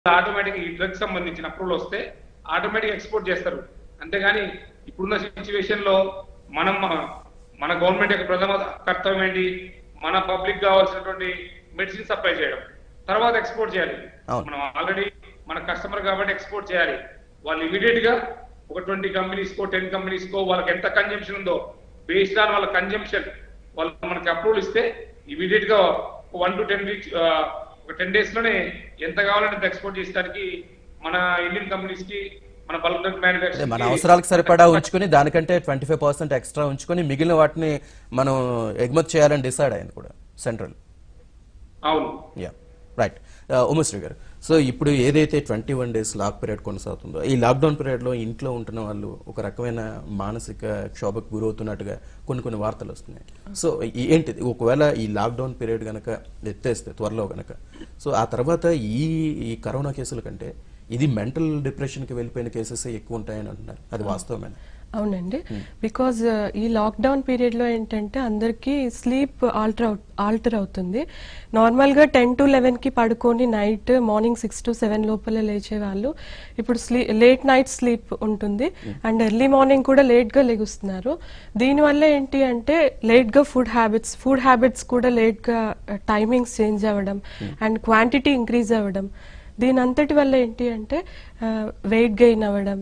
Automatic ఈ drug సంబంధించిన approval వస్తే ఆటోమేటిక్ ఎక్స్పోర్ట్ చేస్తారు అంతేగాని ఇప్పుడున్న సిచ్యువేషన్ లో మనం మన- మన గవర్నమెంట్ యొక్క ప్రథమ కర్తవ్యం ఏంటి మన పబ్లిక్ కావాల్సినటువంటి మెడిసిన్ సప్లై చేయడం తర్వాత ఎక్స్పోర్ట్ చేయాలి అవును. మనం ఆల్రెడీ మన కస్టమర్ కాబట్టి ఎక్స్పోర్ట్ చేయాలి వాళ్ళు ఇమీడియట్ గా ఒక ట్వంటీ కంపెనీస్ కో టెన్ కంపెనీస్ కో వాళ్ళకి ఎంత కన్జంప్షన్ ఉందో బేస్డ్ ఆన్ వాళ్ళ కన్జంప్షన్ వాళ్ళు మనకి అప్రూవల్ ఇస్తే ఇమీడియట్ గా వన్ టు టెన్ వీక్స్ ఒక టెన్ డేస్ లోనే ఎంత కావాలంటే అంత ఎక్స్పోర్ట్ చేసడానికి మన ఇండియన్ కంపెనీస్ కి మన బల్క్ డ్రగ్ అంటే మన అవసరాలకు సరిపడా ఉంచుకొని దానికంటే ట్వంటీ ఫైవ్ పర్సెంట్ ఎక్స్ట్రా ఉంచుకొని మిగిలిన వాటిని మనం ఎగుమతి చేయాలని డిసైడ్ అయింది కూడా సెంట్రల్ అవును యా రైట్ ఉమశ్రీ గారు సో ఇప్పుడు ఏదైతే twenty one days lock period కొనసాగుతుందో ఈ లాక్డౌన్ పీరియడ్లో ఇంట్లో ఉంటున్న వాళ్ళు ఒక రకమైన మానసిక క్షోభకు గురవుతున్నట్టుగా కొన్ని కొన్ని వార్తలు వస్తున్నాయి సో ఈ- ఏంటిది ఒకవేళ ఈ లాక్డౌన్ పీరియడ్ కనుక ఎత్తేస్తే త్వరలో కనుక సో ఆ తర్వాత ఈ ఈ కరోనా కేసుల కంటే ఇది మెంటల్ డిప్రెషన్కి వెళ్ళిపోయిన కేసెస్ ఎక్కువ ఉంటాయని అంటున్నారు అది వాస్తవమేనా అవునండి బికాజ్ ఈ లాక్డౌన్ పీరియడ్లో ఏంటంటే అందరికీ స్లీప్ ఆల్టర్ ఆల్టర్ అవుతుంది నార్మల్గా టెన్ టు లెవెన్కి పడుకొని night morning six to seven లోపల లేచే వాళ్ళు ఇప్పుడు స్లీ లేట్ నైట్ స్లీప్ ఉంటుంది అండ్ ఎర్లీ మార్నింగ్ కూడా లేట్గా లెగుస్తున్నారు దీనివల్ల ఏంటి అంటే లేట్గా ఫుడ్ హ్యాబిట్స్ ఫుడ్ హ్యాబిట్స్ కూడా లేట్గా టైమింగ్స్ చేంజ్ అవ్వడం అండ్ క్వాంటిటీ ఇంక్రీజ్ అవ్వడం దీని అంతటి వల్ల ఏంటి అంటే వెయిట్ గెయిన్ అవ్వడం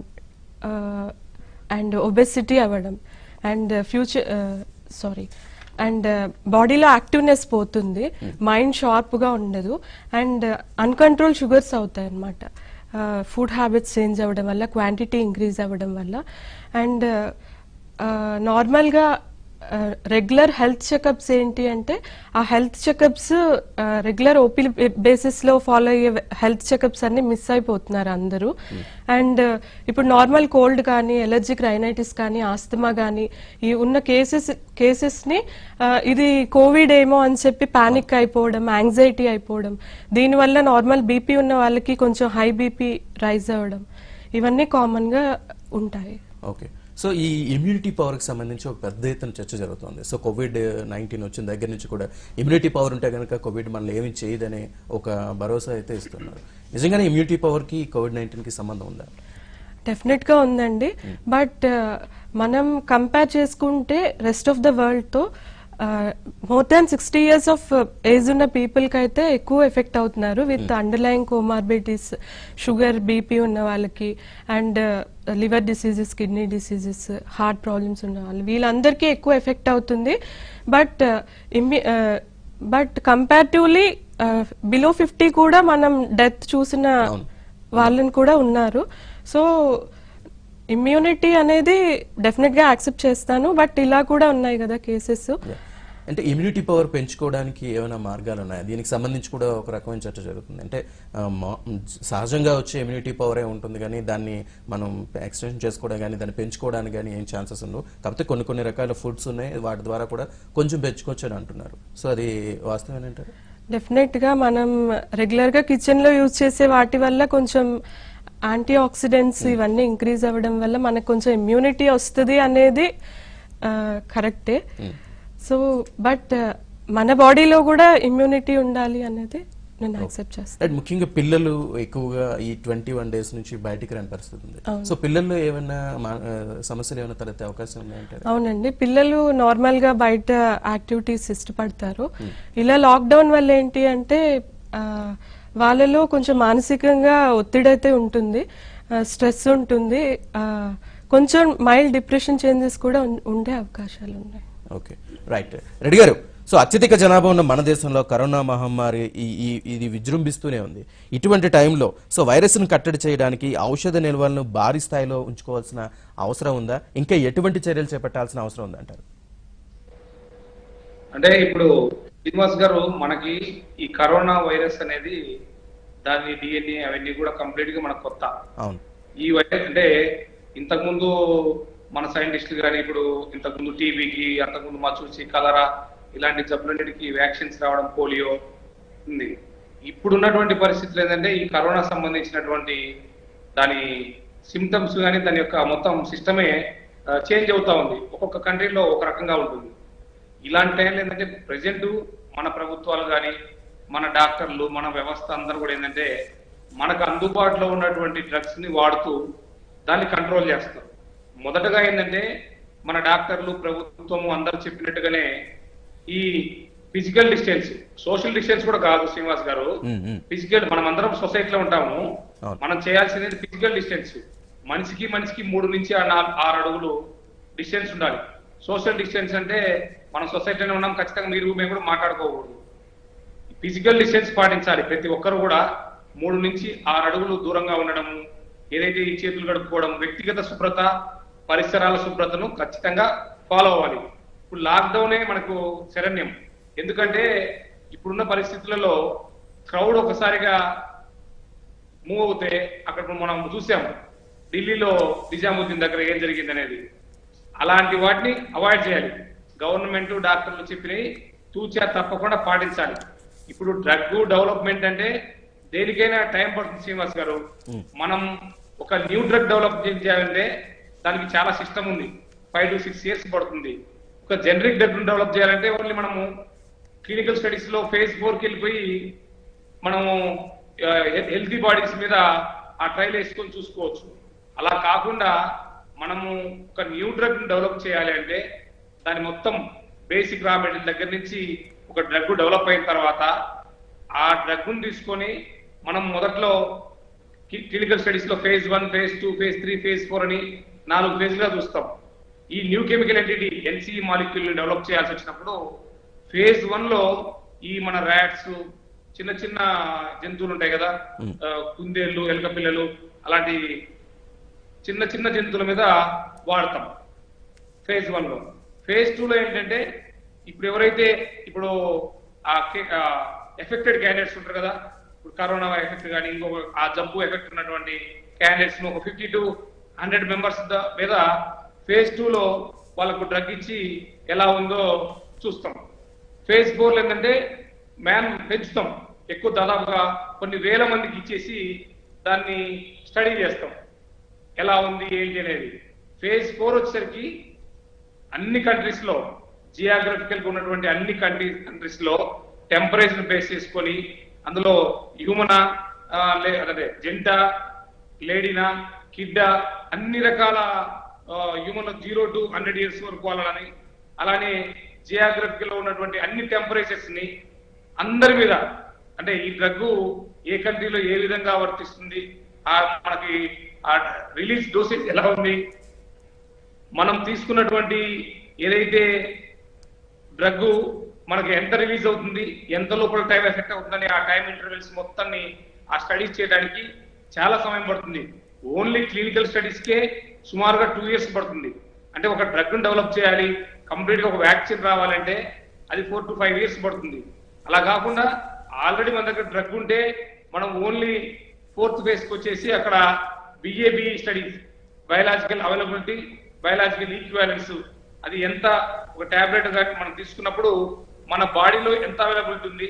అండ్ ఒబెసిటీ అవ్వడం అండ్ ఫ్యూచర్ సారీ అండ్ బాడీలో యాక్టివ్నెస్ పోతుంది మైండ్ షార్ప్గా ఉండదు అండ్ అన్కంట్రోల్ షుగర్స్ అవుతాయి అన్నమాట ఫుడ్ హ్యాబిట్స్ చేంజ్ అవ్వడం వల్ల క్వాంటిటీ ఇంక్రీజ్ అవ్వడం వల్ల అండ్ నార్మల్గా రెగ్యులర్ హెల్త్ చెకప్స్ ఏంటి అంటే ఆ health checkups regular OP basis లో ఫాలో అయ్యే హెల్త్ చెకప్స్ అన్ని మిస్ అయిపోతున్నారు అందరూ అండ్ ఇప్పుడు నార్మల్ కోల్డ్ కానీ ఎలర్జిక్ రైనైటిస్ కానీ ఆస్తమా కానీ ఈ ఉన్న కేసెస్ కేసెస్ ని ఆ, ఇది కోవిడ్ ఏమో అని చెప్పి పానిక్ అయిపోవడం యాంగ్జైటీ అయిపోవడం దీనివల్ల నార్మల్ బీపీ ఉన్న వాళ్ళకి కొంచెం హై బీపీ రైజ్ అవ్వడం ఇవన్నీ కామన్ గా ఉంటాయి ఓకే సో ఈ ఇమ్యూనిటీ పవర్కి సంబంధించి ఒక పెద్ద ఎత్తున చర్చ జరుగుతుంది సో కోవిడ్ నైన్టీన్ వచ్చిన దగ్గర నుంచి కూడా ఇమ్యూనిటీ పవర్ ఉంటే కనుక కోవిడ్ మనల్ని ఏమి చేయదనే ఒక భరోసా అయితే ఇస్తున్నారు నిజంగానే ఇమ్యూనిటీ పవర్కి కోవిడ్ నైన్టీన్కి సంబంధం ఉందా డెఫినెట్ గా ఉందండి బట్ మనం కంపేర్ చేసుకుంటే రెస్ట్ ఆఫ్ ద వరల్డ్ తో more than sixty years of age ఉన్న పీపుల్ కి అయితే ఎక్కువ ఎఫెక్ట్ అవుతున్నారు with underline comorbidities sugar BP ఉన్న వాళ్ళకి and liver diseases kidney diseases heart problems ఉన్న వాళ్ళు వీళ్ళందరికీ ఎక్కువ ఎఫెక్ట్ అవుతుంది but but comparatively below fifty కూడా మనం డెత్ చూసిన అవును. వాళ్ళని కూడా ఉన్నారు సో ఇమ్యూనిటీ అనేది డెఫినెట్ గా యాక్సెప్ట్ చేస్తాను బట్ ఇలా కూడా ఉన్నాయి కదా కేసెస్ అంటే ఇమ్యూనిటీ పవర్ పెంచుకోవడానికి ఏమైనా మార్గాలు ఉన్నాయా దీనికి సంబంధించి కూడా ఒక రకమైన చర్చ జరుగుతుంది అంటే ఆ, మా- సహజంగా వచ్చే ఇమ్యూనిటీ పవరే ఉంటుంది కానీ దాన్ని మనం ఎక్స్టెన్షన్ చేసుకోవడం కానీ దాన్ని పెంచుకోవడానికి కానీ ఏం ఛాన్సెస్ ఉండవు కాకపోతే కొన్ని కొన్ని రకాల ఫుడ్స్ ఉన్నాయి వాటి ద్వారా కూడా కొంచెం పెంచుకోవచ్చు అని అంటున్నారు సో అది వాస్తవేనంటారు డెఫినెట్ గా మనం రెగ్యులర్ గా కిచెన్ లో యూజ్ చేసే వాటి వల్ల కొంచెం యాంటీ ఆక్సిడెంట్స్ ఇవన్నీ ఇంక్రీజ్ అవ్వడం వల్ల మనకు కొంచెం ఇమ్యూనిటీ వస్తుంది అనేది కరెక్టే సో బట్ మన బాడీలో కూడా ఇమ్యూనిటీ ఉండాలి అనేది నేను యాక్సెప్ట్ చేస్తాను అండ్ ముఖ్యంగా పిల్లలు ఎక్కువగా ఈ ట్వంటీ వన్ డేస్ నుంచి బయటికి రాని పరిస్థితి ఉంది సో పిల్లల్లో ఏమైనా మా- ఆ, సమస్యలు ఏమైనా తలెత్తే అవకాశం ఉన్నాయంటారు అవునండి పిల్లలు నార్మల్ గా బయట యాక్టివిటీస్ ఇష్టపడతారు ఇలా లాక్డౌన్ వల్ల ఏంటి అంటే ఆ, వాళ్ళలో కొంచెం మానసికంగా ఒత్తిడి అయితే ఉంటుంది స్ట్రెస్ ఉంటుంది ఆ, కొంచెం మైల్డ్ డిప్రెషన్ చేంజెస్ కూడా ఉం- ఉండే అవకాశాలు ఉన్నాయి ఓకే రైట్ రెడ్డి గారు సో అత్యధిక జనాభా ఉన్న మన దేశంలో కరోనా మహమ్మారి ఈ ఈ- ఇది విజృంభిస్తూనే ఉంది ఇటువంటి టైంలో సో వైరస్ను కట్టడి చేయడానికి ఔషధ నిల్వలను భారీ స్థాయిలో ఉంచుకోవాల్సిన అవసరం ఉందా ఇంకా ఎటువంటి చర్యలు చేపట్టాల్సిన అవసరం ఉందంటారు అంటే ఇప్పుడు శ్రీనివాస్ గారు మనకి ఈ కరోనా వైరస్ అనేది దాని డిఎన్ఏ అవన్నీ కూడా కంప్లీట్ గా మనకు కొత్త అవును ఈ వైరస్ అంటే ఇంతకుముందు మన సైంటిస్టులు కానీ ఇప్పుడు ఇంతకుముందు టీబీకి అంతకుముందు మచూసి కలరా ఇలాంటి జబ్బులన్నిటికీ వ్యాక్సిన్స్ రావడం పోలియో ఉంది ఇప్పుడున్నటువంటి పరిస్థితులు ఏంటంటే ఈ కరోనా సంబంధించినటువంటి దాని సిమ్టమ్స్ కానీ దాని యొక్క మొత్తం సిస్టమే చేంజ్ అవుతా ఉంది ఒక్కొక్క కంట్రీలో ఒక రకంగా ఉంటుంది ఇలాంటి టైంలో ఏంటంటే ప్రజెంట్ మన ప్రభుత్వాలు కానీ మన డాక్టర్లు మన వ్యవస్థ అందరూ కూడా ఏంటంటే మనకు అందుబాటులో ఉన్నటువంటి డ్రగ్స్ ని వాడుతూ దాన్ని కంట్రోల్ చేస్తారు మొదటగా ఏంటంటే మన డాక్టర్లు ప్రభుత్వము అందరూ చెప్పినట్టుగానే ఈ ఫిజికల్ డిస్టెన్స్ సోషల్ డిస్టెన్స్ కూడా కాదు శ్రీనివాస్ గారు ఉమ్, ఉమ్. ఫిజికల్ మనం అందరం సొసైటీలో ఉంటాము అవును. మనం చేయాల్సింది ఫిజికల్ డిస్టెన్స్ మనిషికి మనిషికి మూడు నుంచి ఆ నాలుగు ఆరు అడుగులు డిస్టెన్స్ ఉండాలి సోషల్ డిస్టెన్స్ అంటే మనం సొసైటీలో ఉన్నాం ఖచ్చితంగా మీరు మేము కూడా మాట్లాడుకోకూడదు ఫిజికల్ డిస్టెన్స్ పాటించాలి ప్రతి ఒక్కరు కూడా మూడు నుంచి ఆరు అడుగులు దూరంగా ఉండడము ఏదైతే ఈ చేతులు గడుపుకోవడం వ్యక్తిగత శుభ్రత పరిసరాల శుభ్రతను ఖచ్చితంగా ఫాలో అవ్వాలి ఇప్పుడు లాక్డౌనే మనకు శరణ్యం ఎందుకంటే ఇప్పుడున్న పరిస్థితులలో క్రౌడ్ ఒకసారిగా మూవ్ అవుతే అక్కడ మనం చూసాం ఢిల్లీలో నిజాముద్దీన్ దగ్గర ఏం జరిగింది అనేది అలాంటి వాటిని అవాయిడ్ చేయాలి గవర్నమెంట్ డాక్టర్లు చెప్పినవి తూచా తప్పకుండా పాటించాలి ఇప్పుడు డ్రగ్ డెవలప్మెంట్ అంటే దేనికైనా టైం పడుతుంది శ్రీనివాస్ గారు మనం ఒక న్యూ డ్రగ్ డెవలప్ చేయాలంటే దానికి చాలా సిస్టమ్ ఉంది ఫైవ్ టు సిక్స్ ఇయర్స్ పడుతుంది ఒక జనరిక్ డ్రగ్ డెవలప్ చేయాలంటే ఓన్లీ మనము క్లినికల్ స్టడీస్ లో ఫేజ్ ఫోర్ కి వెళ్ళిపోయి మనము హెల్తీ బాడీస్ మీద ఆ ట్రైల్ వేసుకొని చూసుకోవచ్చు అలా కాకుండా మనము ఒక న్యూ డ్రగ్ డెవలప్ చేయాలి అంటే దాని మొత్తం బేసిక్ రా మెటీరియల్ దగ్గర నుంచి ఒక డ్రగ్ డెవలప్ అయిన తర్వాత ఆ డ్రగ్ తీసుకొని మనం మొదట్లో క్లినికల్ స్టడీస్ లో phase one phase two phase three phase four అని నాలుగు ఫేజ్గా చూస్తాం ఈ new chemical entity NC molecule develop చేయాల్సి వచ్చినప్పుడు ఫేజ్ వన్ లో ఈ మన ర్యాట్స్ చిన్న చిన్న జంతువులు ఉంటాయి కదా ఆ, కుందేళ్ళు ఎలుక పిల్లలు అలాంటి చిన్న చిన్న జంతువుల మీద వాడతాం ఫేజ్ వన్ లో ఫేజ్ టూ లో ఏంటంటే ఇప్పుడు ఎవరైతే ఇప్పుడు ఆ ఎఫెక్టెడ్ క్యాండిడేట్స్ ఉంటారు కదా ఇప్పుడు కరోనా ఎఫెక్ట్ కానీ ఇంకొక ఆ జబ్బు ఎఫెక్ట్ ఉన్నటువంటి క్యాండిడేట్స్ ఒక ఫిఫ్టీ టు హండ్రెడ్ మెంబర్స్ మీద ఫేజ్ టూ లో వాళ్ళకు డ్రగ్ ఇచ్చి ఎలా ఉందో చూస్తాం ఫేజ్ ఫోర్ లో ఏంటంటే మ్యాన్ పెంచుతాం ఎక్కువ దాదాపుగా కొన్ని వేల మందికి ఇచ్చేసి దాన్ని స్టడీ చేస్తాం ఎలా ఉంది ఏంటి అనేది ఫేజ్ ఫోర్ వచ్చేసరికి అన్ని కంట్రీస్ లో జియోగ్రఫికల్ గా ఉన్నటువంటి అన్ని కంట్రీ కంట్రీస్ లో టెంపరేచర్ బేస్ చేసుకొని అందులో హ్యూమనా అదే జంట లేడీనా కిడ్డా అన్ని రకాల human zero to hundred years వరకు వాళ్ళని అలానే జియోగ్రఫికల్ లో ఉన్నటువంటి అన్ని టెంపరేచర్స్ ని అందరి మీద అంటే ఈ డ్రగ్ ఏ కంట్రీలో ఏ విధంగా వర్తిస్తుంది ఆ మనకి ఆ రిలీజ్ డోసేజ్ ఎలా ఉంది మనం తీసుకున్నటువంటి ఏదైతే డ్రగ్ మనకి ఎంత రిలీజ్ అవుతుంది ఎంత లోపల టైం ఎఫెక్ట్ అవుతుందని ఆ టైం ఇంటర్వెల్స్ మొత్తాన్ని ఆ స్టడీస్ చేయడానికి చాలా సమయం పడుతుంది ఓన్లీ క్లినికల్ స్టడీస్ కే సుమారుగా టూ ఇయర్స్ పడుతుంది అంటే ఒక డ్రగ్ డెవలప్ చేయాలి కంప్లీట్ గా ఒక వ్యాక్సిన్ రావాలంటే అది ఫోర్ టు ఫైవ్ ఇయర్స్ పడుతుంది అలా కాకుండా ఆల్రెడీ మన దగ్గర డ్రగ్ ఉంటే మనం ఓన్లీ ఫోర్త్ ఫేజ్ కి వచ్చేసి అక్కడ బిఏబి studies biological availability biological equivalence అది ఎంత ఒక టాబ్లెట్ కానీ మనం తీసుకున్నప్పుడు మన బాడీలో ఎంత అవైలబిలిటీ ఉంది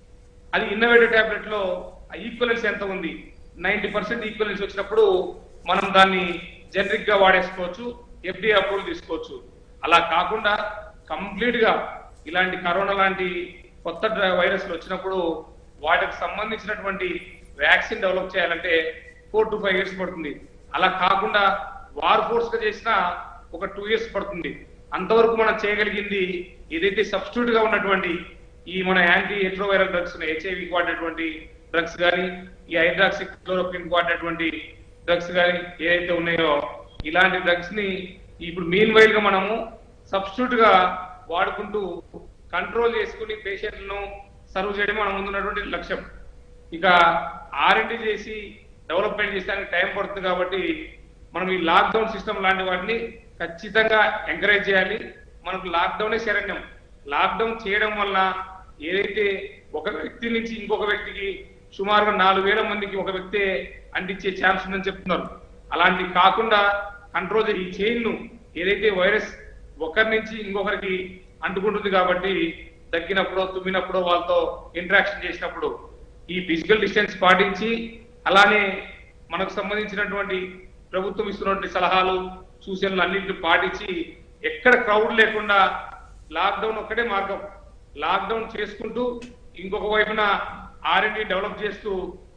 అది ఇన్నోవేటివ్ టాబ్లెట్ లో ఈక్వలెన్స్ ఎంత ఉంది నైన్టీ పర్సెంట్ ఈక్వలెన్స్ వచ్చినప్పుడు మనం దాన్ని జనరిక్ గా వాడేసుకోవచ్చు ఎఫ్డి అప్రూవల్ తీసుకోవచ్చు అలా కాకుండా కంప్లీట్ గా ఇలాంటి కరోనా లాంటి కొత్త వైరస్లు వచ్చినప్పుడు వాటికి సంబంధించినటువంటి వ్యాక్సిన్ డెవలప్ చేయాలంటే ఫోర్ టు ఫైవ్ ఇయర్స్ పడుతుంది అలా కాకుండా వార్ ఫోర్స్ గా చేసిన ఒక టూ ఇయర్స్ పడుతుంది అంతవరకు మనం చేయగలిగింది ఏదైతే సబ్స్టిట్యూట్ గా ఉన్నటువంటి ఈ మన యాంటీ ఎట్రోవైరల్ డ్రగ్స్ హెచ్ఐవి వాడినటువంటి డ్రగ్స్ కానీ ఈ హైడ్రాక్సి క్లోరోక్విన్ వాడినటువంటి డ్రగ్స్ కానీ ఏదైతే ఉన్నాయో ఇలాంటి డ్రగ్స్ ని ఇప్పుడు మీన్ వైల్ గా మనము సబ్స్టిట్యూట్ గా వాడుకుంటూ కంట్రోల్ చేసుకుని పేషెంట్లను సర్వ్ చేయడం మన ముందున్నటువంటి లక్ష్యం ఇక ఆర్ఎండి చేసి డెవలప్మెంట్ చేసడానికి టైం పడుతుంది కాబట్టి మనం ఈ లాక్డౌన్ సిస్టమ్ లాంటి వాటిని ఖచ్చితంగా ఎంకరేజ్ చేయాలి మనకు లాక్డౌనే శరణ్యం లాక్డౌన్ చేయడం వల్ల ఏదైతే ఒక వ్యక్తి నుంచి ఇంకొక వ్యక్తికి సుమారుగా నాలుగు వేల మందికి ఒక వ్యక్తి అంటించే ఛాన్స్ ఉందని చెప్తున్నారు అలాంటి కాకుండా కంట్రోల్ ఈ చైన్ ను ఏదైతే వైరస్ ఒకరి నుంచి ఇంకొకరికి అంటుకుంటుంది కాబట్టి దగ్గినప్పుడు తుమ్మినప్పుడు వాళ్ళతో ఇంటరాక్షన్ చేసినప్పుడు ఈ ఫిజికల్ డిస్టెన్స్ పాటించి అలానే మనకు సంబంధించినటువంటి ప్రభుత్వం ఇస్తున్నటువంటి సలహాలు సూచనలు అన్నింటిని పాటించి ఎక్కడ క్రౌడ్ లేకుండా లాక్డౌన్ ఒక్కటే మార్గం లాక్డౌన్ చేసుకుంటూ ఇంకొక వైపున ఆర్ఎండి డెవలప్ చేస్తూ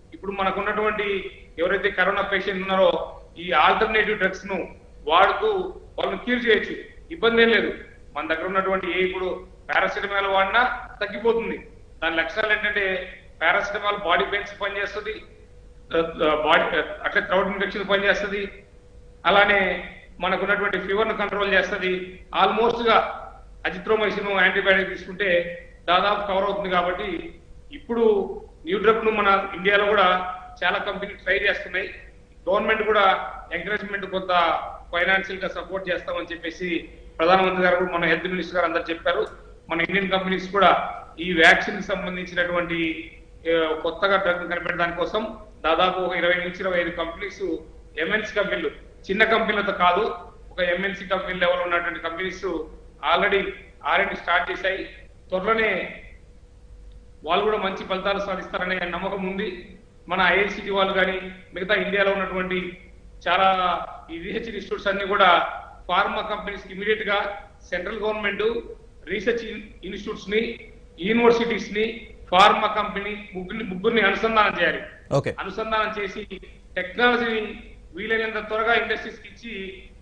ఇప్పుడు మనకు ఉన్నటువంటి ఎవరైతే కరోనా పేషెంట్ ఉన్నారో ఈ ఆల్టర్నేటివ్ డ్రగ్స్ ను వాడుతూ వాళ్ళని క్యూర్ చేయొచ్చు ఇబ్బంది ఏం లేదు మన దగ్గర ఉన్నటువంటి ఏ ఇప్పుడు పారాసిటమాల్ వాడినా తగ్గిపోతుంది దాని లక్షణాలు ఏంటంటే పారాసిటమాల్ బాడీ పెయిన్స్ పనిచేస్తుంది బాడీ అట్లా క్రౌడ్ ఇన్ఫెక్షన్ పనిచేస్తుంది అలానే మనకు ఉన్నటువంటి ఫీవర్ ను కంట్రోల్ చేస్తుంది ఆల్మోస్ట్ గా అజిత్రోమైసిన్ యాంటీబయాటిక్ తీసుకుంటే దాదాపు కవర్ అవుతుంది కాబట్టి ఇప్పుడు న్యూ డ్రగ్ ను మన ఇండియాలో కూడా చాలా కంపెనీలు ట్రై చేస్తున్నాయి గవర్నమెంట్ కూడా ఎంకరేజ్మెంట్ కొంత ఫైనాన్షియల్ గా సపోర్ట్ చేస్తామని చెప్పేసి ప్రధానమంత్రి గారు కూడా మన హెల్త్ మినిస్టర్ గారు అందరు చెప్పారు మన ఇండియన్ కంపెనీస్ కూడా ఈ వ్యాక్సిన్ కి సంబంధించినటువంటి ఆ, కొత్తగా డ్రగ్ కనిపెట్టడానికి కోసం దాదాపు ఒక ఇరవై నుంచి ఇరవై ఐదు కంపెనీస్ ఎంఎన్సీ కంపెనీలు చిన్న కంపెనీలతో కాదు ఒక ఎంఎన్సీ కంపెనీ లెవెల్ ఉన్నటువంటి కంపెనీస్ ఆల్రెడీ ఆర్ఎండి స్టార్ట్ చేశాయి త్వరలోనే వాళ్ళు కూడా మంచి ఫలితాలు సాధిస్తారనే నమ్మకం ఉంది మన ఐఐసిటి వాళ్ళు కానీ మిగతా ఇండియాలో ఉన్నటువంటి చాలా ఈ రీసెర్చ్ ఇన్స్టిట్యూట్స్ అన్ని కూడా ఫార్మా కంపెనీస్ కి ఇమీడియట్ గా సెంట్రల్ గవర్నమెంట్ రీసెర్చ్ ఇన్స్టిట్యూట్స్ ని యూనివర్సిటీస్ ని ఫార్మా కంపెనీ ముగ్గురిని ముగ్గురిని అనుసంధానం చేయాలి ఓకే అనుసంధానం చేసి టెక్నాలజీని వీలైనంత త్వరగా ఇండస్ట్రీస్ కి ఇచ్చి